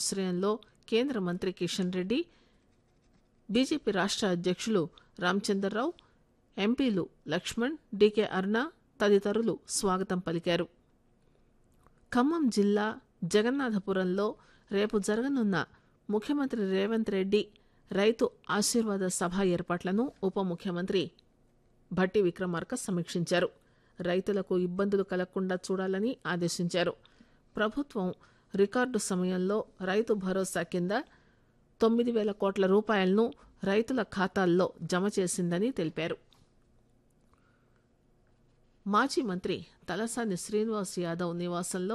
ఆశ్రయంలో కేంద్ర మంత్రి కిషన్ రెడ్డి బీజేపీ రాష్ట్ర అధ్యక్షులు రామచందర్రావు ఎంపీలు లక్ష్మణ్ డీకే అరుణ తదితరులు స్వాగతం పలికారు ఖమ్మం జిల్లా జగన్నాథపురంలో రేపు జరగనున్న ముఖ్యమంత్రి రేవంత్ రెడ్డి రైతు ఆశీర్వాద సభ ఏర్పాట్లను ఉప ముఖ్యమంత్రి భట్టి విక్రమార్క సమీక్షించారు రైతులకు ఇబ్బందులు కలగకుండా చూడాలని ఆదేశించారు ప్రభుత్వం రికార్డు సమయంలో రైతు భరోసా కింద తొమ్మిది వేల కోట్ల రూపాయలను రైతుల ఖాతాల్లో జమ చేసిందని తెలిపారు మాజీ మంత్రి తలసాని శ్రీనివాస్ యాదవ్ నివాసంలో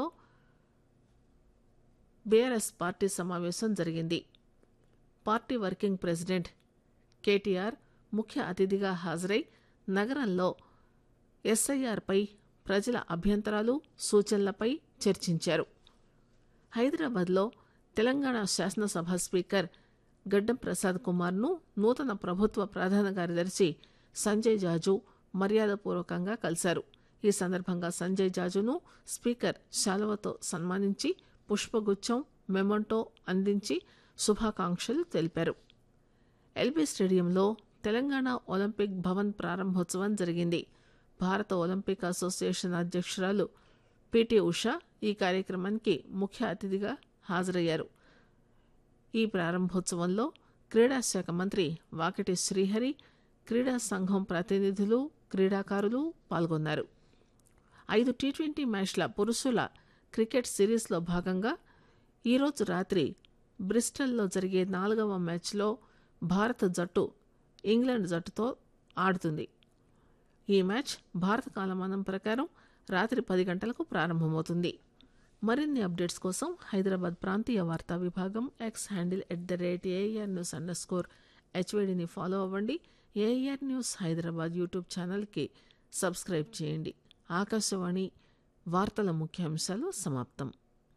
బీఆర్ఎస్ పార్టీ సమావేశం జరిగింది పార్టీ వర్కింగ్ ప్రెసిడెంట్ కేటీఆర్ ముఖ్య అతిథిగా హాజరై నగరంలో ఎస్ఐఆర్పై ప్రజల అభ్యంతరాలు సూచనలపై చర్చించారు హైదరాబాద్లో తెలంగాణ శాసనసభ స్పీకర్ గడ్డం ప్రసాద్ కుమార్ను నూతన ప్రభుత్వ ప్రధాన కార్యదర్శి సంజయ్ జాజు మర్యాదపూర్వకంగా కలిశారు ఈ సందర్భంగా సంజయ్ జాజును స్పీకర్ శాలువతో సన్మానించి పుష్పగుచ్చం మెమంటో అందించి శుభాకాంక్షలు తెలిపారు ఎల్బీ స్టేడియంలో తెలంగాణ ఒలింపిక్ భవన్ ప్రారంభోత్సవం జరిగింది భారత ఒలింపిక్ అసోసియేషన్ అధ్యక్షురాలు పిటి ఉషా ఈ కార్యక్రమానికి ముఖ్య అతిథిగా హాజరయ్యారు ఈ ప్రారంభోత్సవంలో క్రీడా శాఖ మంత్రి వాకిటి శ్రీహరి క్రీడా సంఘం ప్రతినిధులు క్రీడాకారులు పాల్గొన్నారు ఐదు టీ ట్వంటీ మ్యాచ్ల పురుషుల క్రికెట్ సిరీస్లో భాగంగా ఈరోజు రాత్రి బ్రిస్టల్లో జరిగే నాలుగవ మ్యాచ్లో భారత జట్టు ఇంగ్లాండ్ జట్టుతో ఆడుతుంది ఈ మ్యాచ్ భారత కాలమానం ప్రకారం రాత్రి పది గంటలకు ప్రారంభమవుతుంది మరిన్ని అప్డేట్స్ కోసం హైదరాబాద్ ప్రాంతీయ వార్తా విభాగం X handle at the rate AIR news under score హెచ్వేడిని ఫాలో అవ్వండి ఏఆర్ న్యూస్ హైదరాబాద్ యూట్యూబ్ ఛానల్కి సబ్స్క్రైబ్ చేయండి ఆకాశవాణి వార్తల ముఖ్యాంశాలు సమాప్తం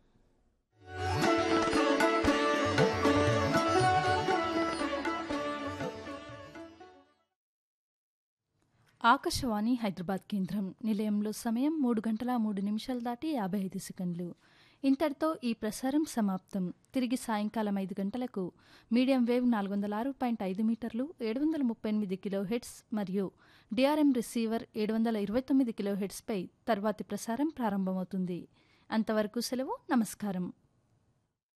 ఆకాశవాణి హైదరాబాద్ కేంద్రం నిలయంలో సమయం మూడు గంటల మూడు నిమిషాలు దాటి యాభై ఐదు సెకండ్లు ఇంతటితో ఈ ప్రసారం సమాప్తం తిరిగి సాయంకాలం ఐదు గంటలకు మీడియం వేవ్ నాలుగు వందల ఆరు పాయింట్ ఐదు మీటర్లు ఏడు వందల ముప్పై ఎనిమిది కిలో హెడ్స్ మరియు డిఆర్ఎం రిసీవర్ ఏడు వందల ఇరవై తొమ్మిది కిలో హెడ్స్పై తర్వాతి ప్రసారం ప్రారంభమవుతుంది అంతవరకు సెలవు నమస్కారం